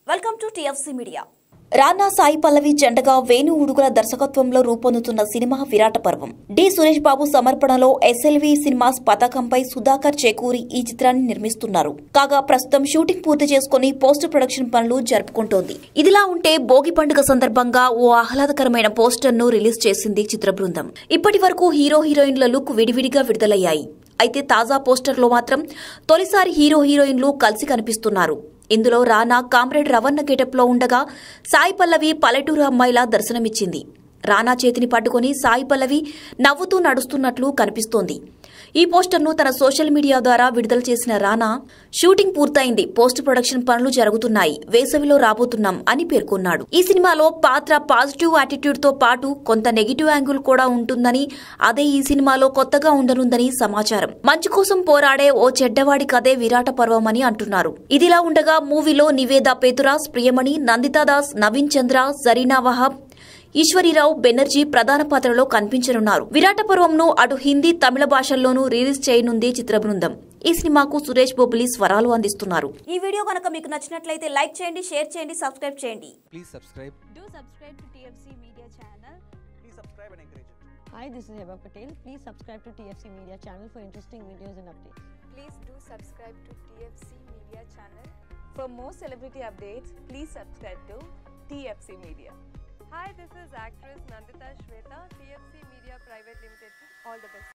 Welcome to TFC media Rana Sai Pallavi జంటగా వేణు ఉడుగుల దర్శకత్వంలో రూపొందుతున్న సినిమా విరాట పర్వం డి సురేష్ బాబు సమర్పణలో ఎస్ఎల్వి సినిమాస్ పతాకంపై సుధాకర్ చేకూరి ఈ చిత్రాన్ని నిర్మిస్తున్నారు కాగా ప్రస్తుతం షూటింగ్ పూర్తి చేసుకుని పోస్ట్ ప్రొడక్షన్ పనులు జరుపుకుంటోంది ఇదిలా ఉంటే భోగి పండుగ సందర్భంగా ఓ ఆహ్లాదకరమైన పోస్టర్ ను రిలీజ్ చేసింది చిత్ర బృందం ఇప్పటి వరకు హీరో హీరోయిన్ల లుక్ విడివిడిగా విడుదలయ్యాయి అయితే తాజా పోస్టర్లో మాత్రం తొలిసారి హీరో హీరోయిన్లు కలిసి కనిపిస్తున్నారు ఇందులో రానా కామ్రేడ్ రవణ గెటప్లో ఉండగా సాయి పల్లవి పల్లెటూరు అమ్మాయిలా దర్శనమిచ్చింది రానా చేతిని పట్టుకుని సాయి పల్లవి నవ్వుతూ నడుస్తున్నట్లు కనిపిస్తోంది ఈ పోస్టర్ను తన సోషల్ మీడియా ద్వారా విడుదల చేసిన రానా షూటింగ్ పూర్తయింది పోస్ట్ ప్రొడక్షన్ పనులు జరుగుతున్నాయి వేసవిలో రాబోతున్నాం అని పేర్కొన్నాడు ఈ సినిమాలో పాత్ర పాజిటివ్ యాటిట్యూడ్ తో పాటు కొంత నెగిటివ్ యాంగిల్ కూడా ఉంటుందని అదే ఈ సినిమాలో కొత్తగా ఉండనుందని సమాచారం మంచి కోసం పోరాడే ఓ చెడ్డవాడి కథే విరాట పర్వం అని అంటున్నారు ఇదిలా ఉండగా మూవీలో నివేద పేతురాస్ ప్రియమణి నందితాదాస్ నవీన్ చంద్ర జరీనా వహాబ్ ఈశ్వరీరావు బెనర్జీ ప్రధాన పాత్రలో కనిపించనున్నారు విరాట పర్వంను అటు హిందీ తమిళ భాషల్లోనూ రిలీజ్ చేయనుంది చిత్ర బృందం ఈ సినిమాకు సురేష్ బొబ్బిలి స్వరాలు అందిస్తున్నారు ఈ వీడియో కనుక మీకు నచ్చినట్లయితే లైక్ చేయండి షేర్ చేయండి సబ్స్క్రైబ్ చేయండి Please subscribe. Do subscribe to TFC Media channel. Please subscribe and encourage it. Hi, this is Heba Patel. Please subscribe to TFC Media channel for interesting videos and updates. Please do subscribe to TFC Media channel. For more celebrity updates, please subscribe to TFC Media. Hi, this is actress Nandita Shweta, TFC Media Private Limited. All the best.